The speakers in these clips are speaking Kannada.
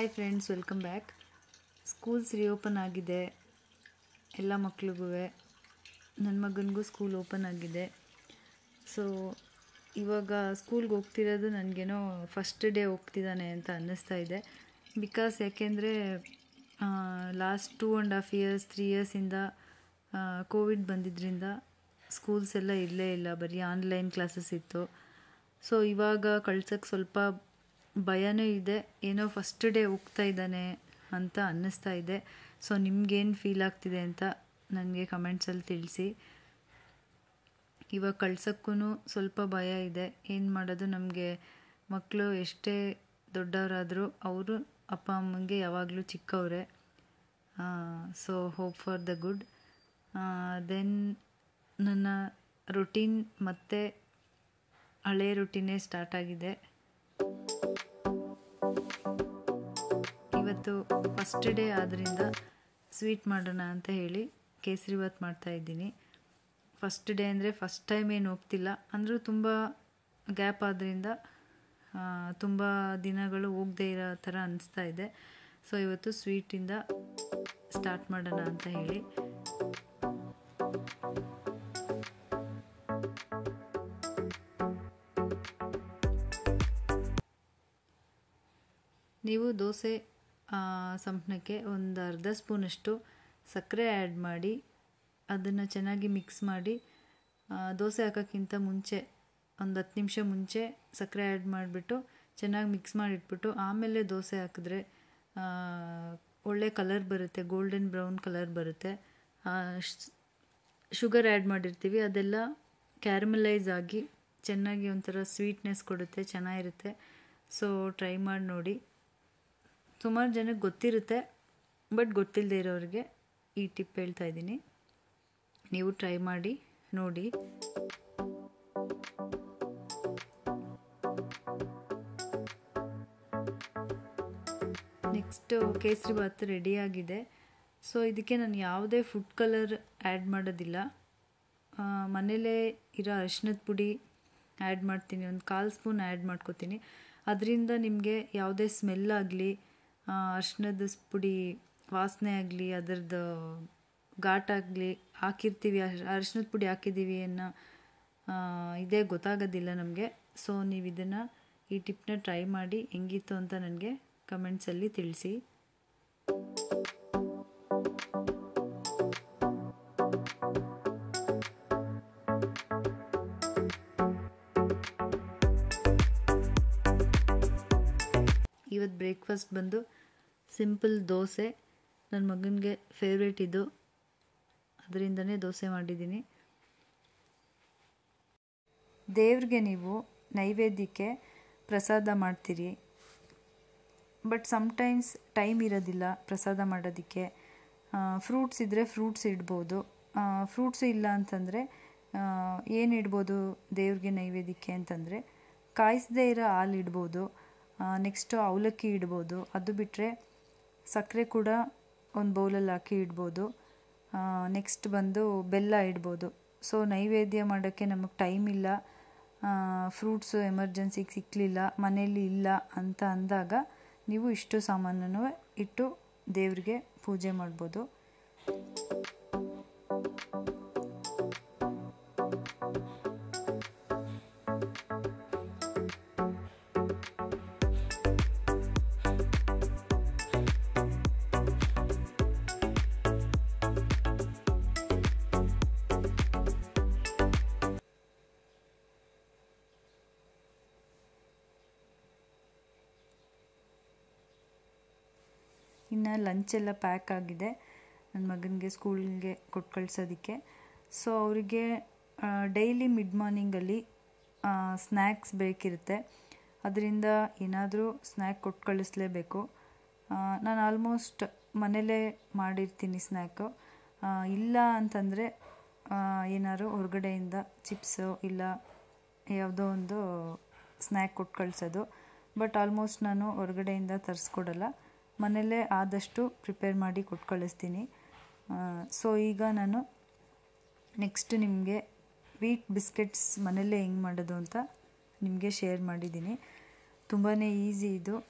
hi friends welcome back schools reopen ಆಗಿದೆ ಎಲ್ಲ ಮಕ್ಳಿಗೂ ನನ್ನ ಮಗನಿಗೂ ಸ್ಕೂಲ್ ಓಪನ್ ಆಗಿದೆ ಸೊ ಇವಾಗ ಸ್ಕೂಲ್ಗೆ ಹೋಗ್ತಿರೋದು ನನಗೇನೋ ಫಸ್ಟ್ ಡೇ ಹೋಗ್ತಿದ್ದಾನೆ ಅಂತ ಅನ್ನಿಸ್ತಾ ಇದೆ ಬಿಕಾಸ್ ಯಾಕೆಂದರೆ last two and half years three ಇಯರ್ಸಿಂದ ಕೋವಿಡ್ ಬಂದಿದ್ದರಿಂದ ಸ್ಕೂಲ್ಸ್ ಎಲ್ಲ ಇರಲೇ ಇಲ್ಲ ಬರೀ ಆನ್ಲೈನ್ ಕ್ಲಾಸಸ್ ಇತ್ತು ಸೊ ಇವಾಗ ಕಳ್ಸೋಕ್ಕೆ ಸ್ವಲ್ಪ ಭಯನೂ ಇದೆ ಏನೋ ಫಸ್ಟ್ ಡೇ ಹೋಗ್ತಾ ಇದ್ದಾನೆ ಅಂತ ಅನ್ನಿಸ್ತಾ ಇದೆ ಸೊ ನಿಮ್ಗೇನು ಫೀಲ್ ಆಗ್ತಿದೆ ಅಂತ ನನಗೆ ಕಮೆಂಟ್ಸಲ್ಲಿ ತಿಳಿಸಿ ಇವಾಗ ಕಳ್ಸೋಕ್ಕೂ ಸ್ವಲ್ಪ ಭಯ ಇದೆ ಏನು ಮಾಡೋದು ನಮಗೆ ಮಕ್ಕಳು ಎಷ್ಟೇ ದೊಡ್ಡವರಾದರೂ ಅವರು ಅಪ್ಪ ಅಮ್ಮಂಗೆ ಯಾವಾಗಲೂ ಚಿಕ್ಕವರೇ so hope for the good then ನನ್ನ ರೊಟೀನ್ ಮತ್ತೆ ಹಳೆ ರೊಟೀನೇ ಸ್ಟಾರ್ಟ್ ಆಗಿದೆ ಇವತ್ತು ಫಸ್ಟ್ ಡೇ ಆದ್ದರಿಂದ ಸ್ವೀಟ್ ಮಾಡೋಣ ಅಂತ ಹೇಳಿ ಕೇಸರಿಬಾತ್ ಮಾಡ್ತಾ ಇದ್ದೀನಿ ಫಸ್ಟ್ ಡೇ ಅಂದರೆ ಫಸ್ಟ್ ಟೈಮ್ ಏನು ಹೋಗ್ತಿಲ್ಲ ಅಂದರೂ ತುಂಬ ಗ್ಯಾಪ್ ಆದ್ದರಿಂದ ತುಂಬ ದಿನಗಳು ಹೋಗದೇ ಇರೋ ಥರ ಅನಿಸ್ತಾ ಇದೆ ಸೊ ಇವತ್ತು ಸ್ವೀಟಿಂದ ಸ್ಟಾರ್ಟ್ ಮಾಡೋಣ ಅಂತ ಹೇಳಿ ನೀವು ದೋಸೆ ಸಂಪಣಕ್ಕೆ ಒಂದು ಅರ್ಧ ಸ್ಪೂನಷ್ಟು ಸಕ್ಕರೆ ಆ್ಯಡ್ ಮಾಡಿ ಅದನ್ನು ಚೆನ್ನಾಗಿ ಮಿಕ್ಸ್ ಮಾಡಿ ದೋಸೆ ಹಾಕೋಕ್ಕಿಂತ ಮುಂಚೆ ಒಂದು ಹತ್ತು ನಿಮಿಷ ಮುಂಚೆ ಸಕ್ಕರೆ ಆ್ಯಡ್ ಮಾಡಿಬಿಟ್ಟು ಚೆನ್ನಾಗಿ ಮಿಕ್ಸ್ ಮಾಡಿಟ್ಬಿಟ್ಟು ಆಮೇಲೆ ದೋಸೆ ಹಾಕಿದ್ರೆ ಒಳ್ಳೆ ಕಲರ್ ಬರುತ್ತೆ ಗೋಲ್ಡನ್ ಬ್ರೌನ್ ಕಲರ್ ಬರುತ್ತೆ ಶುಗರ್ ಆ್ಯಡ್ ಮಾಡಿರ್ತೀವಿ ಅದೆಲ್ಲ ಕ್ಯಾರಮಲೈಸ್ ಆಗಿ ಚೆನ್ನಾಗಿ ಒಂಥರ ಸ್ವೀಟ್ನೆಸ್ ಕೊಡುತ್ತೆ ಚೆನ್ನಾಗಿರುತ್ತೆ ಸೊ ಟ್ರೈ ಮಾಡಿ ನೋಡಿ ಸುಮಾರು ಜನಕ್ಕೆ ಗೊತ್ತಿರುತ್ತೆ ಬಟ್ ಗೊತ್ತಿಲ್ಲದೆ ಇರೋರಿಗೆ ಈ ಟಿಪ್ ಹೇಳ್ತಾ ಇದ್ದೀನಿ ನೀವು ಟ್ರೈ ಮಾಡಿ ನೋಡಿ ನೆಕ್ಸ್ಟು ಕೇಸರಿ ಬಾತ್ ರೆಡಿಯಾಗಿದೆ ಸೊ ಇದಕ್ಕೆ ನಾನು ಯಾವುದೇ ಫುಡ್ ಕಲರ್ ಆ್ಯಡ್ ಮಾಡೋದಿಲ್ಲ ಮನೇಲೇ ಇರೋ ಅರಿಶಿನದ ಪುಡಿ ಆ್ಯಡ್ ಮಾಡ್ತೀನಿ ಒಂದು ಕಾಲು ಸ್ಪೂನ್ ಆ್ಯಡ್ ಮಾಡ್ಕೋತೀನಿ ಅದರಿಂದ ನಿಮಗೆ ಯಾವುದೇ ಸ್ಮೆಲ್ ಆಗಲಿ ಅರಿಶಿನದ ಪುಡಿ ವಾಸನೆ ಆಗಲಿ ಅದರದ್ದು ಘಾಟಾಗಲಿ ಹಾಕಿರ್ತೀವಿ ಅರಿಶಿನದ ಪುಡಿ ಹಾಕಿದ್ದೀವಿ ಅನ್ನೋ ಇದೇ ಗೊತ್ತಾಗೋದಿಲ್ಲ ನಮಗೆ ಸೊ ನೀವು ಇದನ್ನು ಈ ಟಿಪ್ನ ಟ್ರೈ ಮಾಡಿ ಹೆಂಗಿತ್ತು ಅಂತ ನನಗೆ ಕಮೆಂಟ್ಸಲ್ಲಿ ತಿಳಿಸಿ ಇವತ್ತು ಬ್ರೇಕ್ಫಾಸ್ಟ್ ಬಂದು ಸಿಂಪಲ್ ದೋಸೆ ನನ್ನ ಮಗನಿಗೆ ಫೇವ್ರೇಟ್ ಇದು ಅದರಿಂದನೇ ದೋಸೆ ಮಾಡಿದ್ದೀನಿ ದೇವ್ರಿಗೆ ನೀವು ನೈವೇದ್ಯಕ್ಕೆ ಪ್ರಸಾದ ಮಾಡ್ತೀರಿ ಬಟ್ ಸಮ್ಟೈಮ್ಸ್ ಟೈಮ್ ಇರೋದಿಲ್ಲ ಪ್ರಸಾದ ಮಾಡೋದಕ್ಕೆ ಫ್ರೂಟ್ಸ್ ಇದ್ದರೆ ಫ್ರೂಟ್ಸ್ ಇಡ್ಬೋದು ಫ್ರೂಟ್ಸು ಇಲ್ಲ ಅಂತಂದರೆ ಏನು ಇಡ್ಬೋದು ದೇವ್ರಿಗೆ ನೈವೇದ್ಯಕ್ಕೆ ಅಂತಂದರೆ ಕಾಯಿಸದೇ ಇರೋ ಹಾಲು ಇಡ್ಬೋದು ನೆಕ್ಸ್ಟು ಅವಲಕ್ಕಿ ಇಡ್ಬೋದು ಅದು ಬಿಟ್ಟರೆ ಸಕ್ಕರೆ ಕೂಡ ಒಂದು ಬೌಲಲ್ಲಿ ಹಾಕಿ ಇಡ್ಬೋದು ನೆಕ್ಸ್ಟ್ ಬಂದು ಬೆಲ್ಲ ಇಡ್ಬೋದು ಸೊ ನೈವೇದ್ಯ ಮಾಡೋಕ್ಕೆ ನಮಗೆ ಟೈಮ್ ಇಲ್ಲ ಫ್ರೂಟ್ಸು ಎಮರ್ಜೆನ್ಸಿಗೆ ಸಿಕ್ಕಲಿಲ್ಲ ಮನೇಲಿ ಇಲ್ಲ ಅಂತ ಅಂದಾಗ ನೀವು ಇಷ್ಟು ಸಾಮಾನನ್ನು ಇಟ್ಟು ದೇವರಿಗೆ ಪೂಜೆ ಮಾಡ್ಬೋದು ಇನ್ನು ಲಂಚೆಲ್ಲ ಪ್ಯಾಕ್ ಆಗಿದೆ ನನ್ನ ಮಗನಿಗೆ ಸ್ಕೂಲ್ಗೆ ಕೊಟ್ಟು ಕಳ್ಸೋದಕ್ಕೆ ಸೊ ಅವರಿಗೆ ಡೈಲಿ ಮಿಡ್ ಮಾರ್ನಿಂಗಲ್ಲಿ ಸ್ನ್ಯಾಕ್ಸ್ ಬೇಕಿರುತ್ತೆ ಅದರಿಂದ ಏನಾದರೂ ಸ್ನ್ಯಾಕ್ ಕೊಟ್ಟು ಕಳಿಸ್ಲೇಬೇಕು ನಾನು ಆಲ್ಮೋಸ್ಟ್ ಮನೇಲೇ ಮಾಡಿರ್ತೀನಿ ಸ್ನ್ಯಾಕು ಇಲ್ಲ ಅಂತಂದರೆ ಏನಾದ್ರು ಹೊರಗಡೆಯಿಂದ ಚಿಪ್ಸು ಇಲ್ಲ ಯಾವುದೋ ಒಂದು ಸ್ನ್ಯಾಕ್ ಕೊಟ್ಟು ಕಳಿಸೋದು ಬಟ್ ಆಲ್ಮೋಸ್ಟ್ ನಾನು ಹೊರಗಡೆಯಿಂದ ತರಿಸ್ಕೊಡಲ್ಲ ಮನೆಯಲ್ಲೇ ಆದಷ್ಟು ಪ್ರಿಪೇರ್ ಮಾಡಿ ಕೊಟ್ಟು ಕಳಿಸ್ತೀನಿ ಸೊ ಈಗ ನಾನು ನೆಕ್ಸ್ಟ್ ನಿಮಗೆ ವೀಟ್ ಬಿಸ್ಕೆಟ್ಸ್ ಮನೆಯಲ್ಲೇ ಹೆಂಗೆ ಮಾಡೋದು ಅಂತ ನಿಮಗೆ ಶೇರ್ ಮಾಡಿದ್ದೀನಿ ತುಂಬಾ ಈಸಿ ಇದು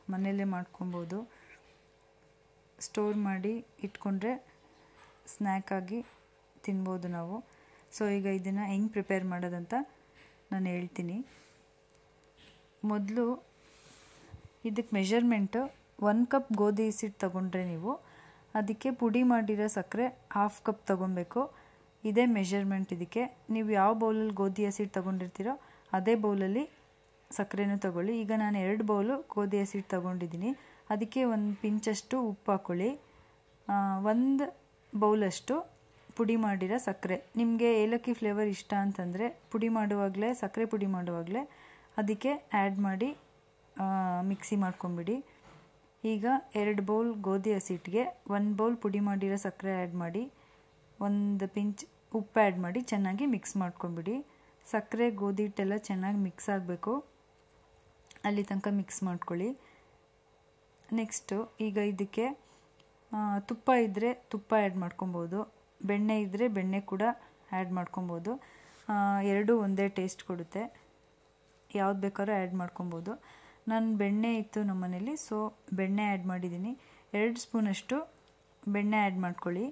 ಮನೆಯಲ್ಲೇ ಮಾಡ್ಕೊಬೋದು ಸ್ಟೋರ್ ಮಾಡಿ ಇಟ್ಕೊಂಡ್ರೆ ಸ್ನ್ಯಾಕಾಗಿ ತಿನ್ಬೋದು ನಾವು ಸೊ ಈಗ ಇದನ್ನು ಹೆಂಗೆ ಪ್ರಿಪೇರ್ ಮಾಡೋದಂತ ನಾನು ಹೇಳ್ತೀನಿ ಮೊದಲು ಇದಕ್ಕೆ ಮೆಷರ್ಮೆಂಟು ಒನ್ ಕಪ್ ಗೋಧಿ ಹಸಿಟ್ಟು ತೊಗೊಂಡ್ರೆ ನೀವು ಅದಕ್ಕೆ ಪುಡಿ ಮಾಡಿರೋ ಸಕ್ಕರೆ ಹಾಫ್ ಕಪ್ ತೊಗೊಬೇಕು ಇದೇ ಮೆಷರ್ಮೆಂಟ್ ಇದಕ್ಕೆ ನೀವು ಯಾವ ಬೌಲಲ್ಲಿ ಗೋಧಿ ಹಸಿಟ್ಟು ತೊಗೊಂಡಿರ್ತೀರೋ ಅದೇ ಬೌಲಲ್ಲಿ ಸಕ್ಕರೆನೂ ತೊಗೊಳ್ಳಿ ಈಗ ನಾನು ಎರಡು ಬೌಲು ಗೋಧಿ ಹಸಿಟ್ಟು ತೊಗೊಂಡಿದ್ದೀನಿ ಅದಕ್ಕೆ ಒಂದು ಪಿಂಚಷ್ಟು ಉಪ್ಪು ಹಾಕ್ಕೊಳ್ಳಿ ಒಂದು ಬೌಲಷ್ಟು ಪುಡಿ ಮಾಡಿರೋ ಸಕ್ಕರೆ ನಿಮಗೆ ಏಲಕ್ಕಿ ಫ್ಲೇವರ್ ಇಷ್ಟ ಅಂತಂದರೆ ಪುಡಿ ಮಾಡುವಾಗಲೇ ಸಕ್ಕರೆ ಪುಡಿ ಮಾಡುವಾಗಲೇ ಅದಕ್ಕೆ ಆ್ಯಡ್ ಮಾಡಿ ಮಿಕ್ಸಿ ಮಾಡ್ಕೊಂಬಿಡಿ ಈಗ ಎರಡು ಬೌಲ್ ಗೋಧಿ ಹಸಿಟ್ಟಿಗೆ ಒಂದು ಬೌಲ್ ಪುಡಿ ಮಾಡಿರೋ ಸಕ್ಕರೆ ಆ್ಯಡ್ ಮಾಡಿ ಒಂದು ಪಿಂಚ್ ಉಪ್ಪು ಆ್ಯಡ್ ಮಾಡಿ ಚೆನ್ನಾಗಿ ಮಿಕ್ಸ್ ಮಾಡ್ಕೊಂಬಿಡಿ ಸಕ್ಕರೆ ಗೋಧಿ ಹಿಟ್ಟೆಲ್ಲ ಚೆನ್ನಾಗಿ ಮಿಕ್ಸ್ ಆಗಬೇಕು ಅಲ್ಲಿ ತನಕ ಮಿಕ್ಸ್ ಮಾಡ್ಕೊಳ್ಳಿ ನೆಕ್ಸ್ಟು ಈಗ ಇದಕ್ಕೆ ತುಪ್ಪ ಇದ್ದರೆ ತುಪ್ಪ ಆ್ಯಡ್ ಮಾಡ್ಕೊಬೋದು ಬೆಣ್ಣೆ ಇದ್ದರೆ ಬೆಣ್ಣೆ ಕೂಡ ಆ್ಯಡ್ ಮಾಡ್ಕೊಬೋದು ಎರಡೂ ಒಂದೇ ಟೇಸ್ಟ್ ಕೊಡುತ್ತೆ ಯಾವ್ದು ಬೇಕಾದ್ರೂ ಆ್ಯಡ್ ಮಾಡ್ಕೊಬೋದು ನಾನು ಬೆಣ್ಣೆ ಇತ್ತು ನಮ್ಮ ಮನೇಲಿ ಸೊ ಬೆಣ್ಣೆ ಆ್ಯಡ್ ಮಾಡಿದ್ದೀನಿ ಎರಡು ಸ್ಪೂನಷ್ಟು ಬೆಣ್ಣೆ ಆ್ಯಡ್ ಮಾಡ್ಕೊಳ್ಳಿ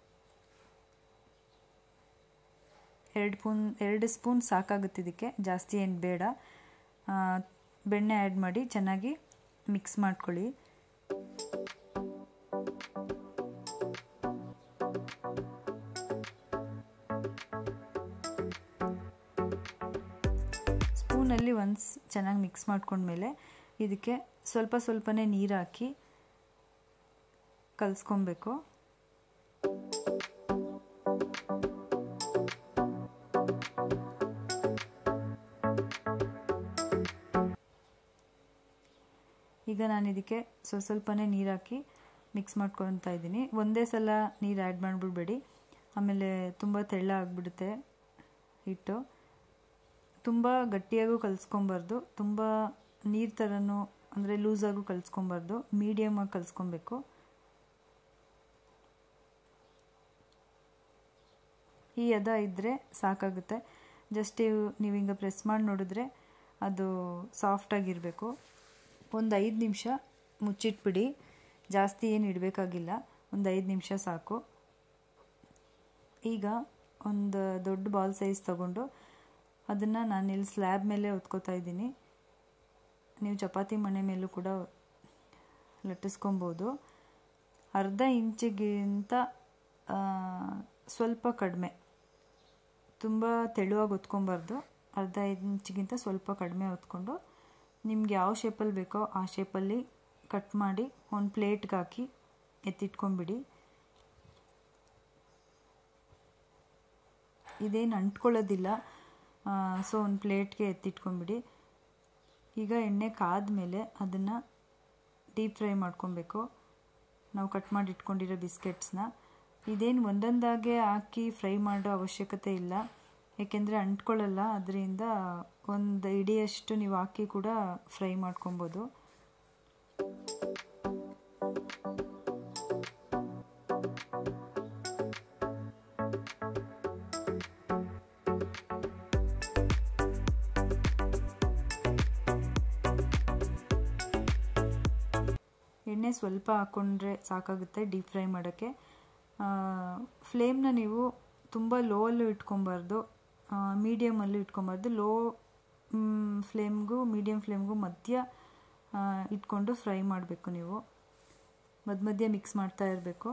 ಎರಡು ಸ್ಪೂನ್ ಎರಡು ಸ್ಪೂನ್ ಸಾಕಾಗುತ್ತೆ ಇದಕ್ಕೆ ಜಾಸ್ತಿ ಏನು ಬೇಡ ಬೆಣ್ಣೆ ಆ್ಯಡ್ ಮಾಡಿ ಚೆನ್ನಾಗಿ ಮಿಕ್ಸ್ ಮಾಡ್ಕೊಳ್ಳಿ ಸ್ಪೂನಲ್ಲಿ ಒಂದು ಚೆನ್ನಾಗಿ ಮಿಕ್ಸ್ ಮಾಡ್ಕೊಂಡ್ಮೇಲೆ ಇದಕ್ಕೆ ಸ್ವಲ್ಪ ಸ್ವಲ್ಪನೇ ನೀರು ಹಾಕಿ ಕಲಿಸ್ಕೊಬೇಕು ಈಗ ನಾನು ಇದಕ್ಕೆ ಸ್ವಲ್ಪ ಸ್ವಲ್ಪನೇ ನೀರು ಹಾಕಿ ಮಿಕ್ಸ್ ಮಾಡ್ಕೊತಾ ಇದ್ದೀನಿ ಒಂದೇ ಸಲ ನೀರು ಆ್ಯಡ್ ಮಾಡಿಬಿಡ್ಬೇಡಿ ಆಮೇಲೆ ತುಂಬ ತೆಳ್ಳ ಆಗಿಬಿಡುತ್ತೆ ಹಿಟ್ಟು ತುಂಬ ಗಟ್ಟಿಯಾಗೂ ಕಲಿಸ್ಕೊಬಾರ್ದು ತುಂಬ ನೀರು ಥರನೂ ಅಂದರೆ ಲೂಸಾಗೂ ಕಲಿಸ್ಕೊಬಾರ್ದು ಮೀಡಿಯಮಾಗಿ ಕಲಿಸ್ಕೊಬೇಕು ಈ ಹದ ಇದ್ದರೆ ಸಾಕಾಗುತ್ತೆ ಜಸ್ಟ್ ನೀವು ಹಿಂಗೆ ಪ್ರೆಸ್ ಮಾಡಿ ನೋಡಿದ್ರೆ ಅದು ಸಾಫ್ಟಾಗಿರಬೇಕು ಒಂದು ಐದು ನಿಮಿಷ ಮುಚ್ಚಿಟ್ಬಿಡಿ ಜಾಸ್ತಿ ಏನು ಇಡಬೇಕಾಗಿಲ್ಲ ಒಂದು ಐದು ನಿಮಿಷ ಸಾಕು ಈಗ ಒಂದು ದೊಡ್ಡ ಬಾಲ್ ಸೈಜ್ ತೊಗೊಂಡು ಅದನ್ನು ನಾನು ಇಲ್ಲಿ ಸ್ಲ್ಯಾಬ್ ಮೇಲೆ ಹೊತ್ಕೋತಾ ಇದ್ದೀನಿ ನೀವು ಚಪಾತಿ ಮಣೆ ಮೇಲೂ ಕೂಡ ಲಟ್ಟಿಸ್ಕೊಬೋದು ಅರ್ಧ ಇಂಚಿಗಿಂತ ಸ್ವಲ್ಪ ಕಡಿಮೆ ತುಂಬ ತೆಳುವಾಗಿ ಹೊತ್ಕೊಬಾರ್ದು ಅರ್ಧ ಇಂಚಿಗಿಂತ ಸ್ವಲ್ಪ ಕಡಿಮೆ ಹೊತ್ಕೊಂಡು ನಿಮ್ಗೆ ಯಾವ ಶೇಪಲ್ಲಿ ಬೇಕೋ ಆ ಶೇಪಲ್ಲಿ ಕಟ್ ಮಾಡಿ ಒಂದು ಪ್ಲೇಟ್ಗೆ ಹಾಕಿ ಎತ್ತಿಟ್ಕೊಂಬಿಡಿ ಇದೇನು ಅಂಟ್ಕೊಳ್ಳೋದಿಲ್ಲ ಸೊ ಒಂದು ಪ್ಲೇಟ್ಗೆ ಎತ್ತಿಟ್ಕೊಂಬಿಡಿ ಈಗ ಎಣ್ಣೆ ಕಾದ್ಮೇಲೆ ಅದನ್ನು ಡೀಪ್ ಫ್ರೈ ಮಾಡ್ಕೊಬೇಕು ನಾವು ಕಟ್ ಮಾಡಿ ಇಟ್ಕೊಂಡಿರೋ ಬಿಸ್ಕೆಟ್ಸ್ನ ಇದೇನು ಒಂದೊಂದಾಗೆ ಹಾಕಿ ಫ್ರೈ ಮಾಡೋ ಅವಶ್ಯಕತೆ ಇಲ್ಲ ಏಕೆಂದರೆ ಅಂಟ್ಕೊಳ್ಳಲ್ಲ ಅದರಿಂದ ಒಂದು ಇಡಿಯಷ್ಟು ನೀವು ಹಾಕಿ ಕೂಡ ಫ್ರೈ ಮಾಡ್ಕೊಬೋದು ಎಣ್ಣೆ ಸ್ವಲ್ಪ ಹಾಕ್ಕೊಂಡ್ರೆ ಸಾಕಾಗುತ್ತೆ ಡೀಪ್ ಫ್ರೈ ಮಾಡೋಕ್ಕೆ ಫ್ಲೇಮ್ನ ನೀವು ತುಂಬ ಲೋವಲ್ಲೂ ಇಟ್ಕೊಬಾರ್ದು ಮೀಡಿಯಮಲ್ಲೂ ಇಟ್ಕೊಬಾರ್ದು ಲೋ ಫ್ಲೇಮ್ಗೂ ಮೀಡಿಯಮ್ ಫ್ಲೇಮ್ಗೂ ಮಧ್ಯ ಇಟ್ಕೊಂಡು ಫ್ರೈ ಮಾಡಬೇಕು ನೀವು ಮಧ್ಯ ಮಧ್ಯೆ ಮಿಕ್ಸ್ ಮಾಡ್ತಾ ಇರಬೇಕು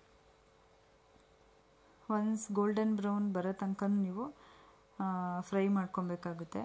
ಒನ್ಸ್ ಗೋಲ್ಡನ್ ಬ್ರೌನ್ ಬರೋ ತನಕ ನೀವು ಫ್ರೈ ಮಾಡ್ಕೊಬೇಕಾಗುತ್ತೆ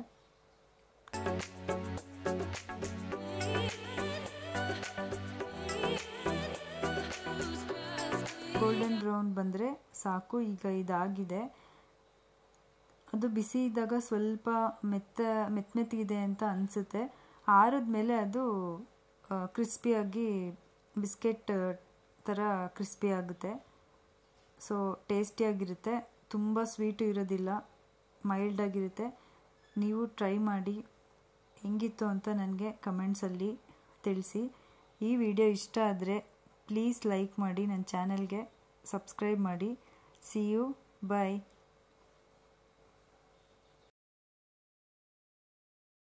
ಗೋಲ್ಡನ್ ಬ್ರೌನ್ ಬಂದರೆ ಸಾಕು ಈಗ ಇದಾಗಿದೆ ಅದು ಬಿಸಿ ಇದ್ದಾಗ ಸ್ವಲ್ಪ ಮೆತ್ತ ಮೆತ್ತ ಮೆತ್ತಗಿದೆ ಅಂತ ಅನಿಸುತ್ತೆ ಆರಿದ್ಮೇಲೆ ಅದು ಕ್ರಿಸ್ಪಿಯಾಗಿ ಬಿಸ್ಕೆಟ್ ಥರ ಕ್ರಿಸ್ಪಿ ಆಗುತ್ತೆ ಸೊ ಟೇಸ್ಟಿಯಾಗಿರುತ್ತೆ ತುಂಬ ಸ್ವೀಟು ಇರೋದಿಲ್ಲ ಮೈಲ್ಡಾಗಿರುತ್ತೆ ನೀವು ಟ್ರೈ ಮಾಡಿ ಹೆಂಗಿತ್ತು ಅಂತ ನನಗೆ ಕಮೆಂಟ್ಸಲ್ಲಿ ತಿಳಿಸಿ ಈ ವಿಡಿಯೋ ಇಷ್ಟ ಆದರೆ ಪ್ಲೀಸ್ ಲೈಕ್ ಮಾಡಿ ನನ್ನ ಚಾನಲ್ಗೆ ಸಬ್ಸ್ಕ್ರೈಬ್ ಮಾಡಿ ಸಿ ಯು ಬಾಯ್